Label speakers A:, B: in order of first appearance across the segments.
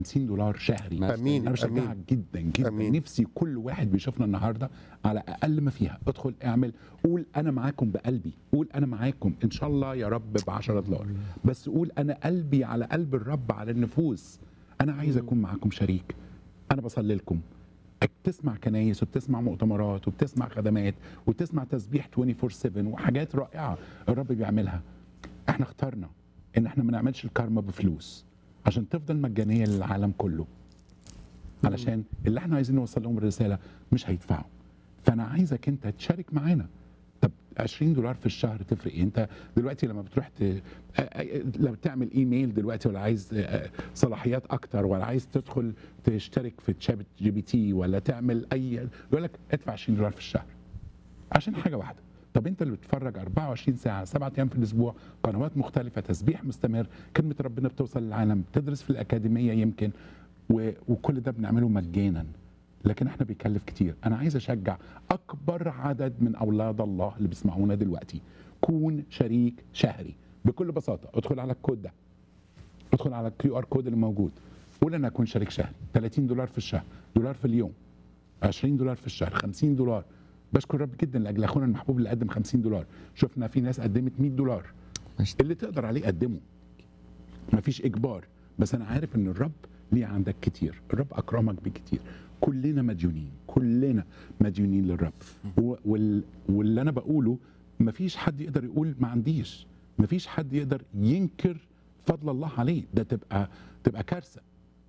A: 50 دولار شهري
B: امين
A: انا بشجعك
B: امين
A: جدا جدا
B: أمين.
A: نفسي كل واحد بيشوفنا النهارده على اقل ما فيها ادخل اعمل قول انا معاكم بقلبي قول انا معاكم ان شاء الله يا رب ب 10 دولار بس قول انا قلبي على قلب الرب على النفوس انا عايز اكون معاكم شريك انا بصلي لكم بتسمع كنايس وبتسمع مؤتمرات وبتسمع خدمات وبتسمع تسبيح 24 7 وحاجات رائعه الرب بيعملها احنا اخترنا ان احنا ما نعملش الكارما بفلوس عشان تفضل مجانيه للعالم كله علشان اللي احنا عايزين نوصل لهم الرساله مش هيدفعوا فانا عايزك انت تشارك معانا طب 20 دولار في الشهر تفرق ايه انت دلوقتي لما بتروح ت... آه، آه، لما تعمل ايميل دلوقتي ولا عايز آه، صلاحيات اكتر ولا عايز تدخل تشترك في تشات جي بي تي ولا تعمل اي يقول لك ادفع 20 دولار في الشهر عشان حاجه واحده طب انت اللي بتتفرج 24 ساعه سبعة ايام في الاسبوع قنوات مختلفه تسبيح مستمر كلمه ربنا بتوصل للعالم بتدرس في الاكاديميه يمكن و... وكل ده بنعمله مجانا لكن احنا بيكلف كتير انا عايز اشجع اكبر عدد من اولاد الله اللي بيسمعونا دلوقتي كون شريك شهري بكل بساطه ادخل على الكود ده ادخل على الكيو ار كود اللي موجود قول انا اكون شريك شهري 30 دولار في الشهر دولار في اليوم 20 دولار في الشهر 50 دولار بشكر رب جدا لاجل اخونا المحبوب اللي قدم 50 دولار شفنا في ناس قدمت 100 دولار اللي تقدر عليه قدمه مفيش اجبار بس انا عارف ان الرب ليه عندك كتير الرب اكرمك بكتير كلنا مديونين كلنا مديونين للرب و- وال... واللي انا بقوله مفيش حد يقدر يقول ما عنديش مفيش حد يقدر ينكر فضل الله عليه ده تبقى تبقى كارثه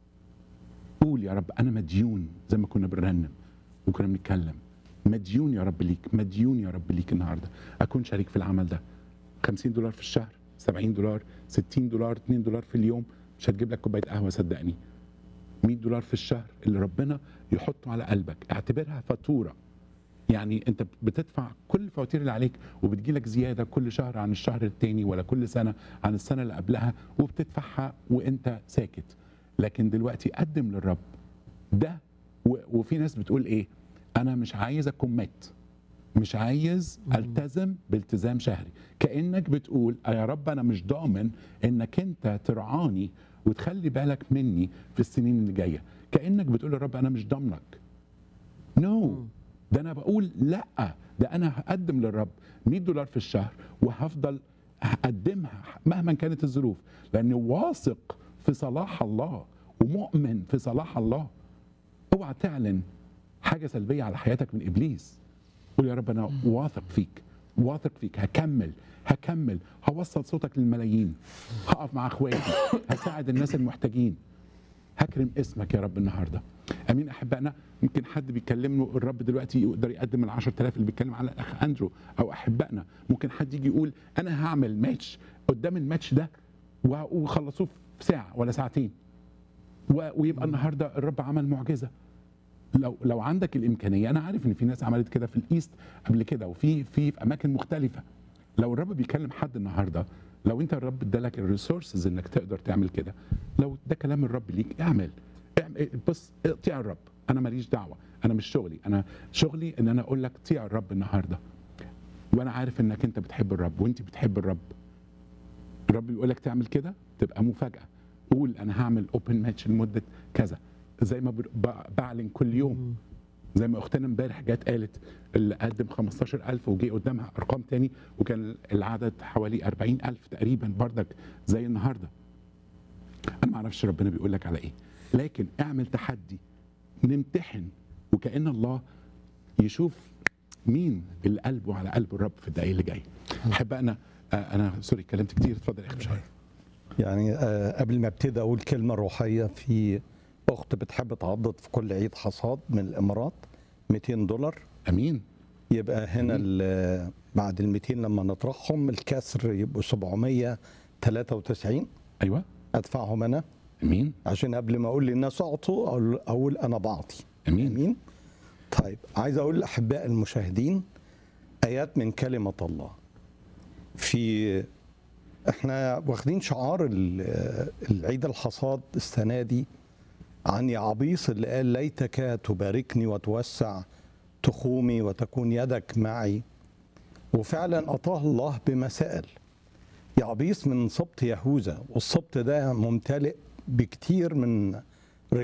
A: قول يا رب انا مديون زي ما كنا بنرنم وكنا بنتكلم مديون يا رب ليك مديون يا رب ليك النهارده اكون شريك في العمل ده 50 دولار في الشهر 70 دولار 60 دولار 2 دولار في اليوم مش هتجيب لك كوبايه قهوه صدقني 100 دولار في الشهر اللي ربنا يحطه على قلبك اعتبرها فاتوره يعني انت بتدفع كل الفواتير اللي عليك وبتجي لك زياده كل شهر عن الشهر التاني ولا كل سنه عن السنه اللي قبلها وبتدفعها وانت ساكت لكن دلوقتي قدم للرب ده و- وفي ناس بتقول ايه انا مش عايز اكون مات مش عايز التزم بالتزام شهري كانك بتقول يا رب انا مش ضامن انك انت ترعاني وتخلي بالك مني في السنين اللي جايه كانك بتقول يا رب انا مش ضامنك نو no. ده انا بقول لا ده انا هقدم للرب 100 دولار في الشهر وهفضل هقدمها مهما كانت الظروف لاني واثق في صلاح الله ومؤمن في صلاح الله اوعى تعلن حاجه سلبيه على حياتك من ابليس قول يا رب انا واثق فيك واثق فيك هكمل هكمل هوصل صوتك للملايين هقف مع اخواتي هساعد الناس المحتاجين هكرم اسمك يا رب النهارده امين احبائنا يمكن حد بيكلمه الرب دلوقتي يقدر يقدم ال 10000 اللي بيتكلم على الاخ اندرو او احبائنا ممكن حد يجي يقول انا هعمل ماتش قدام الماتش ده و- وخلصوه في ساعه ولا ساعتين و- ويبقى النهارده الرب عمل معجزه لو لو عندك الامكانيه انا عارف ان في ناس عملت كده في الايست قبل كده وفي في في اماكن مختلفه لو الرب بيكلم حد النهارده لو انت الرب ادالك الريسورسز انك تقدر تعمل كده لو ده كلام الرب ليك اعمل اعمل بص اطيع الرب انا ماليش دعوه انا مش شغلي انا شغلي ان انا اقول لك اطيع الرب النهارده وانا عارف انك انت بتحب الرب وانت بتحب الرب الرب بيقول لك تعمل كده تبقى مفاجاه قول انا هعمل اوبن ماتش لمده كذا زي ما بر- ب- بعلن كل يوم زي ما اختنا امبارح جت قالت اللي قدم 15000 وجي قدامها ارقام تاني وكان العدد حوالي 40000 تقريبا بردك زي النهارده انا ما اعرفش ربنا بيقول لك على ايه لكن اعمل تحدي نمتحن وكأن الله يشوف مين اللي قلبه على قلب الرب في الدقايق اللي جايه احب انا آه، انا سوري اتكلمت كتير اتفضل يا اخي بشار
C: يعني آه، قبل ما ابتدي اقول كلمه روحيه في اخت بتحب تعضد في كل عيد حصاد من الامارات 200 دولار
A: امين
C: يبقى هنا ال- بعد ال 200 لما نطرحهم الكسر يبقوا 793
A: ايوه
C: ادفعهم انا
A: امين
C: عشان قبل ما اقول للناس اعطوا اقول اقول انا بعطي
A: امين
C: امين طيب عايز اقول لاحباء المشاهدين ايات من كلمه الله في احنا واخدين شعار ال- العيد الحصاد السنه دي عن يعبيص اللي قال ليتك تباركني وتوسع تخومي وتكون يدك معي وفعلا اطاه الله بما سال يعبيص من سبط يهوذا والسبط ده ممتلئ بكتير من